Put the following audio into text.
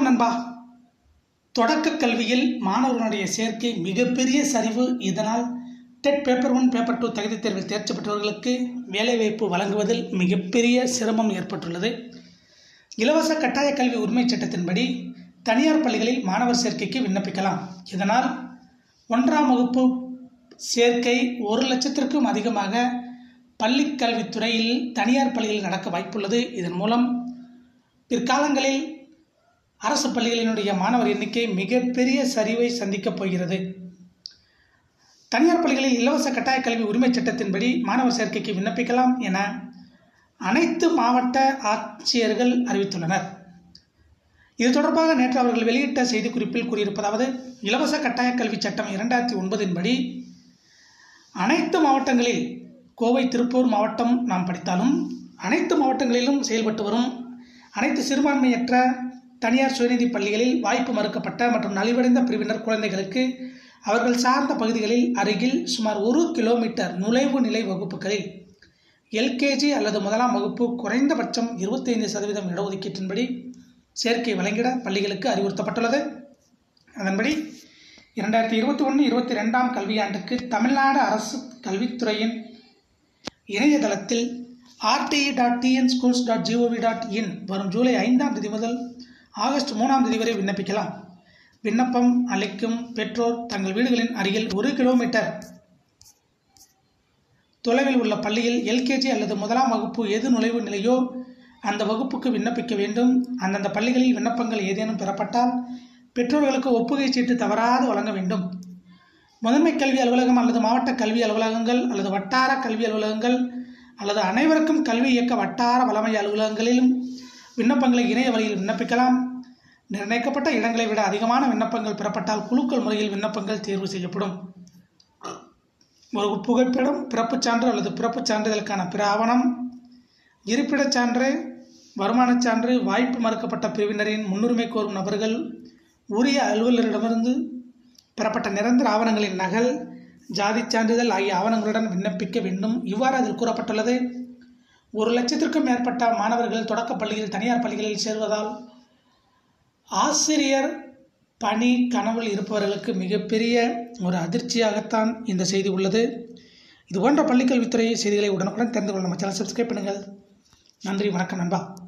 வணக்கம் நண்பா தொடக்க கல்வியில் மாணவர்களுடைய சேர்க்கை மிகப்பெரிய சரிவு இதனால் TET paper one paper two தகுதித் தேர்வில் தேர்ச்சி பெற்றவர்களுக்கு வேலைவாய்ப்பு வழங்குவதில் மிகப்பெரிய சிரமம் ஏற்பட்டுள்ளது இலவச கட்டாய கல்வி உரிமைச் சட்டத்தின்படி தனியார் பள்ளிகளில் மாணவர் சேர்க்கைக்கு விண்ணப்பிக்கலாம் இதனால் ஒன்றாம் வகுப்பு சேர்க்கை ஒரு லட்சத்திற்கும் அதிகமாக பள்ளிக் கல்வித்துறையில் தனியார் பள்ளிகளில் நடக்க வாய்ப்புள்ளது இதன் மூலம் பிற்காலங்களில் அரசு பள்ளிகளினுடைய மாணவர் எண்ணிக்கை மிகப்பெரிய சரிவை சந்திக்கப் போகிறது தனியார் பள்ளிகளில் இலவச கட்டாய கல்வி உரிமைச் சட்டத்தின்படி மாணவர் சேர்க்கைக்கு விண்ணப்பிக்கலாம் என அனைத்து மாவட்ட ஆட்சியர்கள் அறிவித்துள்ளனர் இது தொடர்பாக நேற்று அவர்கள் வெளியிட்ட செய்திக்குறிப்பில் கூறியிருப்பதாவது இலவச கட்டாய கல்வி சட்டம் இரண்டாயிரத்தி ஒன்பதின்படி அனைத்து மாவட்டங்களில் கோவை திருப்பூர் மாவட்டம் நாம் படித்தாலும் அனைத்து மாவட்டங்களிலும் செயல்பட்டு வரும் அனைத்து சிறுபான்மையற்ற தனியார் சுயநிதி பள்ளிகளில் வாய்ப்பு மறுக்கப்பட்ட மற்றும் நலிவடைந்த பிரிவினர் குழந்தைகளுக்கு அவர்கள் சார்ந்த பகுதிகளில் அருகில் சுமார் ஒரு கிலோமீட்டர் நுழைவு நிலை வகுப்புகளில் எல்கேஜி அல்லது முதலாம் வகுப்பு குறைந்தபட்சம் இருபத்தைந்து சதவீதம் இடஒதுக்கீட்டின்படி சேர்க்கை வழங்கிட பள்ளிகளுக்கு அறிவுறுத்தப்பட்டுள்ளது அதன்படி இரண்டாயிரத்தி இருபத்தி ஒன்று இருபத்தி ரெண்டாம் கல்வியாண்டுக்கு தமிழ்நாடு அரசு கல்வித்துறையின் இணையதளத்தில் RTE dot TN schools dot GOV dot in வரும் ஜூலை ஐந்தாம் தேதி முதல் ஆகஸ்ட் மூணாம் தேதி வரை விண்ணப்பிக்கலாம் விண்ணப்பம் அளிக்கும் பெற்றோர் தங்கள் வீடுகளின் அருகில் ஒரு கிலோமீட்டர் தொலைவில் உள்ள பள்ளியில் எல்கேஜி அல்லது முதலாம் வகுப்பு எது நுழைவு நிலையோ அந்த வகுப்புக்கு விண்ணப்பிக்க வேண்டும் அந்தந்த பள்ளிகளில் விண்ணப்பங்கள் ஏதேனும் பெறப்பட்டால் பெற்றோர்களுக்கு ஒப்புகை சீட்டு தவறாது வழங்க வேண்டும் முதன்மை கல்வி அலுவலகம் அல்லது மாவட்ட கல்வி அலுவலகங்கள் அல்லது வட்டார கல்வி அலுவலகங்கள் அல்லது அனைவருக்கும் கல்வி இயக்க வட்டார வளமை அலுவலகங்களிலும் விண்ணப்பங்களை இணைய வழியில் விண்ணப்பிக்கலாம் நிர்ணயிக்கப்பட்ட இடங்களை விட அதிகமான விண்ணப்பங்கள் பெறப்பட்டால் குழுக்கள் முறையில் விண்ணப்பங்கள் தேர்வு செய்யப்படும் ஒரு புகைப்படம் பிறப்புச் சான்று அல்லது பிறப்புச் சான்றிதழுக்கான பிற ஆவணம் இருப்பிடச் சான்று வருமானச் சான்று வாய்ப்பு மறுக்கப்பட்ட பிரிவினரின் முன்னுரிமை கோரும் நபர்கள் உரிய அலுவலரிடமிருந்து பெறப்பட்ட நிரந்தர ஆவணங்களின் நகல் ஜாதிச் சான்றிதழ் ஆகிய ஆவணங்களுடன் விண்ணப்பிக்க வேண்டும் இவ்வாறு அதில் கூறப்பட்டுள்ளது ஒரு லட்சத்திற்கும் மேற்பட்ட மாணவர்கள் தொடக்க பள்ளியில் தனியார் பள்ளிகளில் சேர்வதால் ஆசிரியர் பணி கனவில் இருப்பவர்களுக்கு மிகப்பெரிய ஒரு அதிர்ச்சியாகத்தான் இந்த செய்தி உள்ளது இது போன்ற பள்ளிக்கல்வித்துறை செய்திகளை உடனுக்குடன் தெரிந்து கொள்ள நம்ம சேனல் சப்ஸ்கிரைப் பண்ணுங்கள் நன்றி வணக்கம் நண்பா